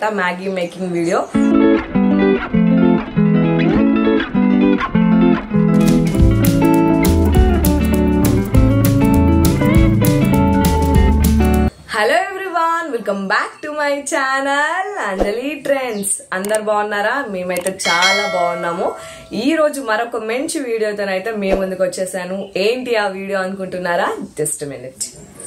Maggi making video hello everyone welcome back to my channel Anjali trends అందరు బాగున్నారా మేమైతే చాలా బాగున్నాము ఈ రోజు మరొక మంచి వీడియోతోనైతే మేము ముందుకు వచ్చేసాను ఏంటి ఆ వీడియో అనుకుంటున్నారా జస్ట్ మినిట్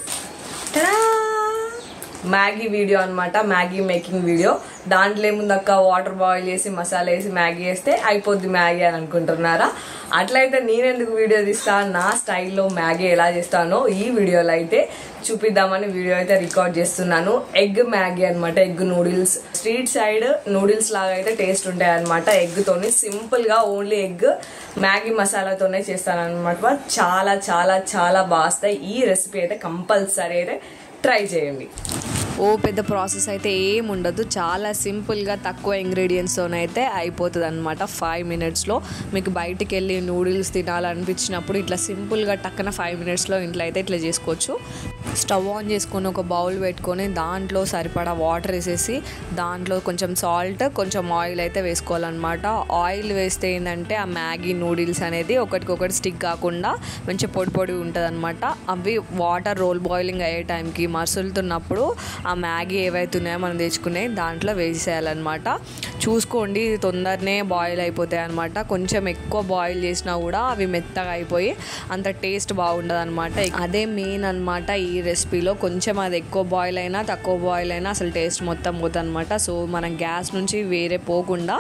మ్యాగీ వీడియో అన్నమాట మ్యాగీ మేకింగ్ వీడియో దాంట్లో ఏముందక్క వాటర్ బాయిల్ చేసి మసాలా వేసి మ్యాగీ వేస్తే అయిపోద్ది మ్యాగీ అని అనుకుంటున్నారా అట్లయితే నేనెందుకు వీడియో తీస్తా నా స్టైల్లో మ్యాగీ ఎలా చేస్తానో ఈ వీడియోలో అయితే చూపిద్దామని వీడియో అయితే రికార్డ్ చేస్తున్నాను ఎగ్ మ్యాగీ అనమాట egg noodles street side noodles లాగా అయితే టేస్ట్ ఉంటాయి అనమాట ఎగ్ తోని సింపుల్ గా ఓన్లీ ఎగ్ మ్యాగీ మసాలాతోనే చేస్తాను అనమాట చాలా చాలా చాలా బాస్తాయి ఈ రెసిపీ అయితే కంపల్సరీ అయితే ట్రై చేయండి ఓ పెద్ద ప్రాసెస్ అయితే ఏం ఉండదు చాలా సింపుల్గా తక్కువ ఇంగ్రీడియంట్స్తోనైతే అయిపోతుంది అనమాట ఫైవ్ మినిట్స్లో మీకు బయటికి వెళ్ళి నూడిల్స్ తినాలనిపించినప్పుడు ఇట్లా సింపుల్గా టక్కన ఫైవ్ మినిట్స్లో ఇంట్లో అయితే ఇట్లా చేసుకోవచ్చు స్టవ్ ఆన్ చేసుకొని ఒక బౌల్ పెట్టుకొని దాంట్లో సరిపడా వాటర్ వేసేసి దాంట్లో కొంచెం సాల్ట్ కొంచెం ఆయిల్ అయితే వేసుకోవాలన్నమాట ఆయిల్ వేస్తే ఏంటంటే ఆ మ్యాగీ నూడిల్స్ అనేది ఒకటికొకటి స్టిక్ కాకుండా మంచి పొడి పొడి ఉంటుంది అవి వాటర్ రోల్ బాయిలింగ్ అయ్యే టైంకి మసులుతున్నప్పుడు ఆ మ్యాగీ ఏవైతే ఉన్నాయో మనం తెచ్చుకునే దాంట్లో వేసేయాలన్నమాట చూసుకోండి ఇది తొందరనే బాయిల్ అయిపోతాయి అనమాట కొంచెం ఎక్కువ బాయిల్ చేసినా కూడా అవి మెత్తగా అయిపోయి అంత టేస్ట్ బాగుండదు అనమాట అదే మెయిన్ అనమాట ఈ రెసిపీలో కొంచెం అది ఎక్కువ బాయిల్ అయినా తక్కువ బాయిల్ అయినా అసలు టేస్ట్ మొత్తం పోతుంది అనమాట సో మనం గ్యాస్ నుంచి వేరే పోకుండా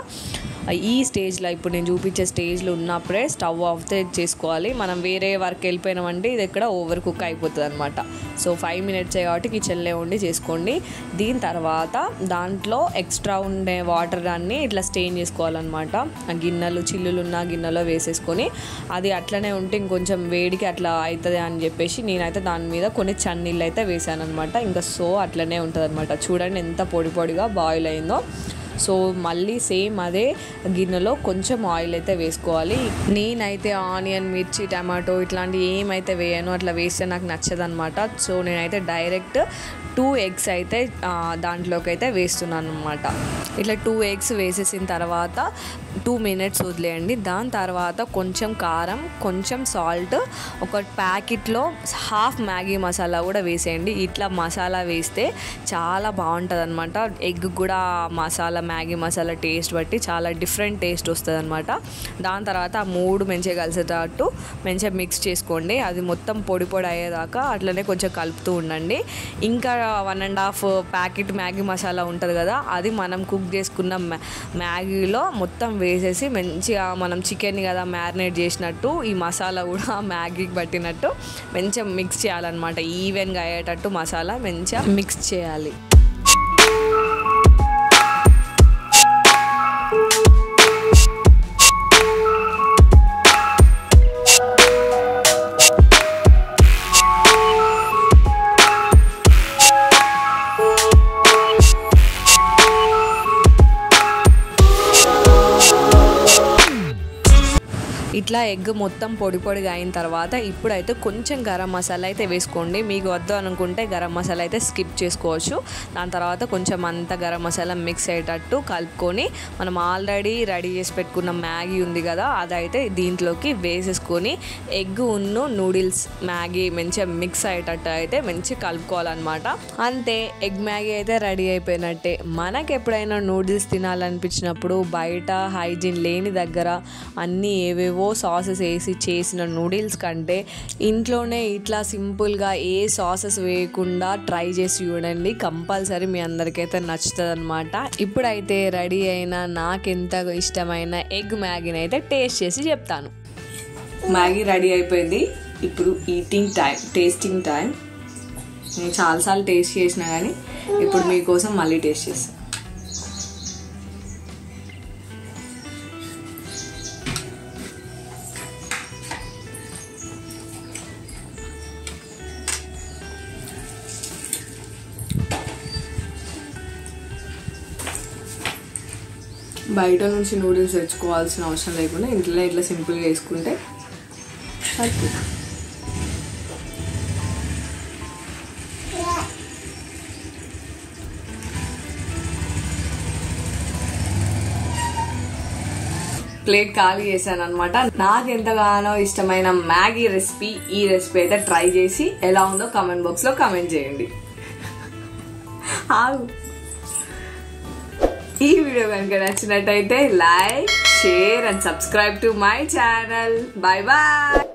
ఈ స్టేజ్లో ఇప్పుడు నేను చూపించే స్టేజ్లో ఉన్నప్పుడే స్టవ్ ఆఫ్ చేసుకోవాలి మనం వేరే వర్క్ వెళ్ళిపోయినామంటే ఇది ఇక్కడ ఓవర్ కుక్ అయిపోతుంది అనమాట సో ఫైవ్ మినిట్సే కాబట్టి కిచెన్లో ఉండి చేసుకోండి దీని తర్వాత దాంట్లో ఎక్స్ట్రా ఉండే వాటర్ అన్ని ఇట్లా స్టెయిన్ చేసుకోవాలన్నమాట ఆ గిన్నెలు చిల్లులు ఉన్న గిన్నెలో వేసేసుకొని అది అట్లనే ఉంటే ఇంకొంచెం వేడికి అట్లా అవుతుంది అని చెప్పేసి నేనైతే దాని మీద కొన్ని చన్నీళ్ళు అయితే వేసాను అనమాట ఇంకా సో అట్లనే ఉంటుంది అనమాట చూడండి ఎంత పొడి పొడిగా బాయిల్ అయిందో సో మళ్ళీ సేమ్ అదే గిన్నెలో కొంచెం ఆయిల్ అయితే వేసుకోవాలి నేనైతే ఆనియన్ మిర్చి టమాటో ఇట్లాంటివి ఏమైతే వేయను అట్లా వేస్తే నాకు నచ్చదనమాట సో నేనైతే డైరెక్ట్ టూ ఎగ్స్ అయితే దాంట్లోకి అయితే వేస్తున్నాను అనమాట ఇట్లా టూ ఎగ్స్ వేసేసిన తర్వాత టూ మినిట్స్ వదిలేయండి దాని తర్వాత కొంచెం కారం కొంచెం సాల్ట్ ఒక ప్యాకెట్లో హాఫ్ మ్యాగీ మసాలా కూడా వేసేయండి ఇట్లా మసాలా వేస్తే చాలా బాగుంటుంది అనమాట ఎగ్ కూడా మసాలా మ్యాగీ మసాలా టేస్ట్ బట్టి చాలా డిఫరెంట్ టేస్ట్ వస్తుంది అనమాట దాని తర్వాత ఆ మూడు మంచిగా కలిసేటట్టు మంచిగా మిక్స్ చేసుకోండి అది మొత్తం పొడి పొడి అయ్యేదాకా అట్లనే కొంచెం కలుపుతూ ఉండండి ఇంకా one and half packet Maggi masala ఉంటుంది కదా అది మనం కుక్ చేసుకున్న మ్యాగీలో మొత్తం వేసేసి మంచిగా మనం చికెన్ కదా మ్యారినేట్ చేసినట్టు ఈ మసాలా కూడా మ్యాగీకి పట్టినట్టు మంచిగా మిక్స్ చేయాలన్నమాట ఈవెన్గా అయ్యేటట్టు మసాలా మంచిగా మిక్స్ చేయాలి ఇట్లా ఎగ్ మొత్తం పొడి పొడిగా అయిన తర్వాత ఇప్పుడైతే కొంచెం గరం మసాలా అయితే వేసుకోండి మీకు వద్దు అనుకుంటే గరం మసాలా అయితే స్కిప్ చేసుకోవచ్చు దాని తర్వాత కొంచెం అంత గరం మసాలా మిక్స్ అయ్యేటట్టు కలుపుకొని మనం ఆల్రెడీ రెడీ చేసి పెట్టుకున్న మ్యాగీ ఉంది కదా అదైతే దీంట్లోకి వేసేసుకొని ఎగ్ ఉన్ను నూడిల్స్ మ్యాగీ మంచిగా మిక్స్ అయ్యేటట్టు అయితే మంచిగా కలుపుకోవాలన్నమాట అంతే ఎగ్ మ్యాగీ అయితే రెడీ అయిపోయినట్టే మనకి ఎప్పుడైనా నూడిల్స్ తినాలనిపించినప్పుడు బయట హైజీన్ లేని దగ్గర అన్నీ ఏవేవో సాసెస్ వేసి చేసిన నూడిల్స్ కంటే ఇంట్లోనే ఇట్లా సింపుల్గా ఏ సాసెస్ వేయకుండా ట్రై చేసి చూడండి కంపల్సరీ మీ అందరికైతే నచ్చుతుంది అనమాట ఇప్పుడైతే రెడీ అయిన నాకెంత ఇష్టమైన ఎగ్ మ్యాగీని అయితే టేస్ట్ చేసి చెప్తాను మ్యాగీ రెడీ అయిపోయింది ఇప్పుడు ఈటింగ్ టైం టేస్టింగ్ టైం నేను చాలాసార్లు టేస్ట్ చేసిన కానీ ఇప్పుడు మీకోసం మళ్ళీ టేస్ట్ చేస్తాను బయట నుంచి నూడిల్స్ తెచ్చుకోవాల్సిన అవసరం లేకుండా ఇంట్లో ఇట్లా సింపుల్గా వేసుకుంటే సరిపోతుంది ప్లేట్ ఖాళీ చేశాను అనమాట నాకు ఎంతగానో ఇష్టమైన మ్యాగీ రెసిపీ ఈ రెసిపీ అయితే ట్రై చేసి ఎలా ఉందో కామెంట్ బాక్స్ లో కామెంట్ చేయండి ఆగు ఈ వీడియో కనుక నచ్చినట్టయితే like share and subscribe to my channel bye bye